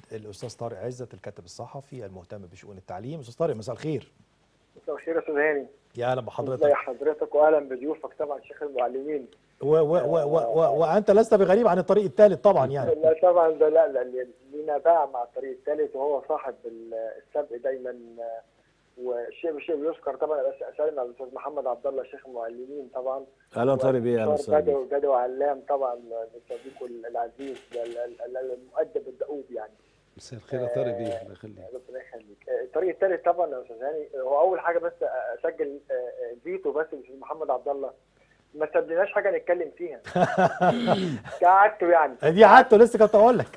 الاستاذ طارق عزت الكاتب الصحفي المهتم بشؤون التعليم استاذ طارق مساء الخير مساء الخير يا استاذ هاني يا اهلا ازي بحضرتك حضرتك واهلا بضيوفك طبعا شيخ المعلمين و و و و و وانت لست بغريب عن الطريق الثالث طبعا يعني لا طبعا ده لا لا لينا باع مع الطريق الثالث وهو صاحب السبق دايما آه، والشيء بالشيء بيذكر طبعا بس اسالم على الاستاذ محمد عبد الله شيخ المعلمين طبعا اهلا طارق بيه اهلا ومستشار وسهلا بدوي بدوي علام طبعا صديقه العزيز ال- ال- ال- المؤدب الدؤوب يعني مساء الخير يا طارق بيه الله يخليك ربنا يخليك آه، الطريق الثالث طبعا يا استاذ هاني هو اول حاجه بس اسجل آه، آه، فيتو بس الاستاذ محمد عبد الله ما سبناش حاجه نتكلم فيها كعادته يعني دي عادته لسه كنت اقول لك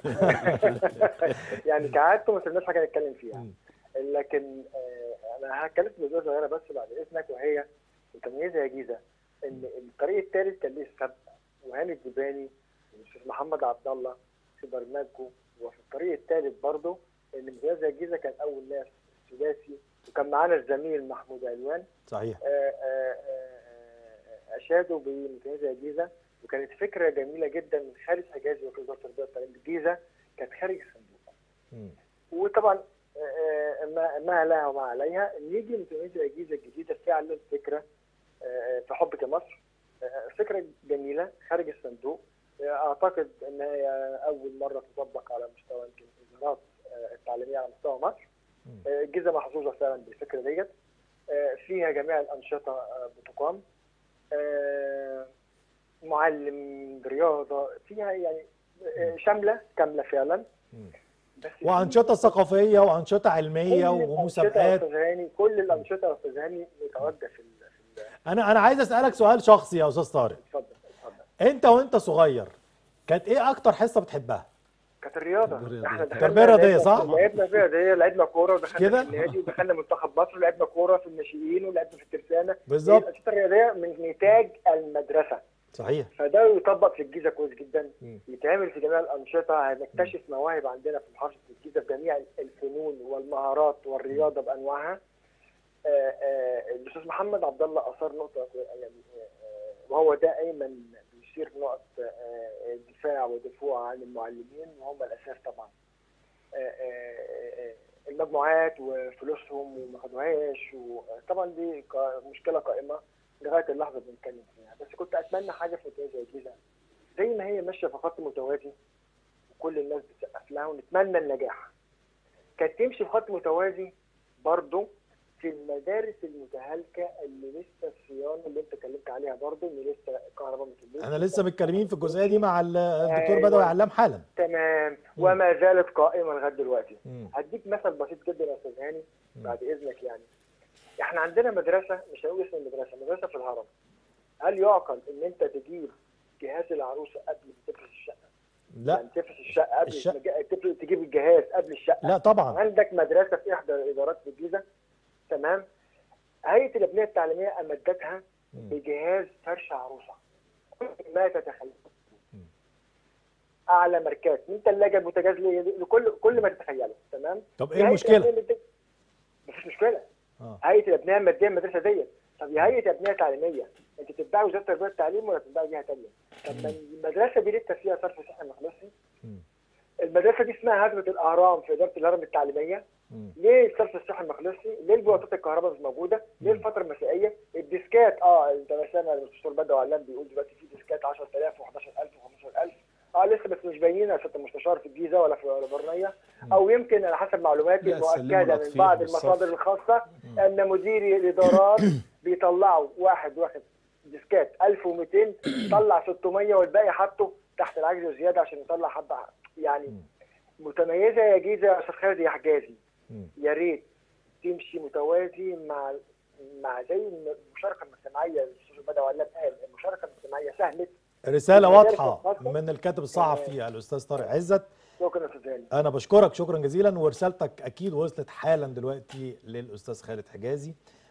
يعني كعادته ما سبناش حاجه نتكلم فيها مم. لكن آه، انا هتكلم في جزئيه صغيره بس بعد اذنك وهي متميزه يا جيزه ان الطريق الثالث كان ليه السبق وهاني الجباني والاستاذ محمد عبد الله في برنامجه وفي الطريق الثالث برضه ان متميزه يا جيزه كان اول ناس ثلاثي وكان معانا الزميل محمود علوان صحيح آه، آه، آه، اشادوا بمتميزه يا جيزه وكانت فكره جميله جدا من خالد حجازي وكيل وزاره التربيه والتعليم الجيزه كانت خارج الصندوق مم. وطبعا آه، ما ما لها وما عليها نيجي متميزه الجيزه الجديده فعلا فكره آه، في حبك يا مصر آه، فكره جميله خارج الصندوق آه، اعتقد ان هي اول مره تطبق على مستوى يمكن الوزارات آه، التعليميه على مستوى مصر مم. آه، الجيزه محظوظه فعلا بالفكره ديت آه، فيها جميع الانشطه آه، بتقام آه، معلم رياضه فيها يعني آه، شامله كامله فعلا مم. بس في- وانشطه ثقافيه وانشطه علميه كل الأنشطة يا ومسابقات أستاذ هاني كل الأنشطة يا أستاذ هاني متواجدة في ال- في ال- انا انا عايز اسالك سؤال شخصي يا استاذ طارق اتفضل اتفضل انت وانت صغير كانت ايه اكتر حصه بتحبها كانت الرياضة الرياضة. احنا تربية دخلنا رياضية، لعبنا- صح؟ لعبنا فيها رياضية لعبنا كورة ودخلنا كده؟ في النادي ودخلنا منتخب مصر ولعبنا كورة في الناشئين ولعبنا في الترسانة بالظبط. هي الأنشطة الرياضية من نتاج المدرسة صحيح فده يطبق في الجيزة كويس جدا مم. يتعمل في جميع الأنشطة هنكتشف مواهب عندنا في محافظة الجيزة في جميع الفنون والمهارات والرياضة بأنواعها آه، آه، الأستاذ محمد عبد الله أثار نقطة يعني آه، وهو دائما بيشير نقط آه، الدفاع والدفوع عن المعلمين وهم الأساس طبعا آه، آه، آه، المجموعات وفلوسهم وما خدوهاش وطبعا دي قا- مشكلة قائمة لغاية اللحظة اللي بنتكلم فيها بس كنت أتمنى حاجة في متوازي الجيزة زي ما هي ماشية في خط متوازي وكل الناس بتسقف لها ونتمنى النجاح كانت تمشي في خط متوازي برضه في المدارس المتهالكه اللي لسه الصيانه اللي انت اتكلمت عليها برضه اللي لسه الكهرباء ما تجيش. انا لسه متكلمين في الجزئيه دي مع ال- الدكتور أيوة. بدوي علام حالا تمام وما زالت قائمه لغايه دلوقتي مم. هديك مثل بسيط جدا يا استاذ هاني مم. بعد اذنك يعني احنا عندنا مدرسه مش هنقول اسم المدرسه مدرسه في الهرم هل يعقل ان انت تجيب جهاز العروسه قبل ما تفرش الشقه لا يعني تفرش الشقه قبل الشقة. ما جا- تفرش- تجيب الجهاز قبل الشقه لا طبعا عندك مدرسه في احدى الادارات في الجيزه تمام هيئه الابنيه التعليميه امدتها مم. بجهاز فرش عروسه كل ما تتخيل مم. اعلى ماركات من ثلاجه بوتاجاز ل- لكل كل ما تتخيله تمام طب ايه هيئة المشكله الأبنية المادية- مفيش مشكله اه هيئه الابنيه الماديه المدرسه ديت طب يا هيئه ابنيه تعليميه انت تتبع وزاره التربيه والتعليم ولا تتبع جهه ثانيه طب ما المدرسه دي لسه فيها صرف صحي مخلصي مم. المدرسه دي اسمها هدمه الاهرام في اداره الهرم التعليميه مم. ليه الصرف الصحي المخلصي؟ ليه البوابات الكهرباء مش موجوده؟ ليه الفتره المسائيه؟ الديسكات اه انت سامع المستشار بدوي علام بيقول دلوقتي في ديسكات 10000 و11000 و15000 اه لسه بس مش باينين يا سياده المستشار في الجيزه ولا في ولا برنيه او يمكن على حسب معلوماتي لا، سلموا المؤكده من الأطفال بعض بالصف. المصادر الخاصه ان مديري الادارات بيطلعوا واحد واخد ديسكات 1200 طلع 600 والباقي حطه تحت العجز وزياده عشان يطلع حبه يعني متميزه يا جيزه يا استاذ خالد يا حجازي مم. يا ريت تمشي متوازي مع مع زي المشاركه المجتمعيه الاستاذ بدوي علام قال المشاركه المجتمعيه سهلت رساله المدارس واضحه الخاصة. من الكاتب الصحفي الاستاذ طارق عزت شكرا يا استاذ هاني انا بشكرك شكرا جزيلا ورسالتك اكيد وصلت حالا دلوقتي للاستاذ خالد حجازي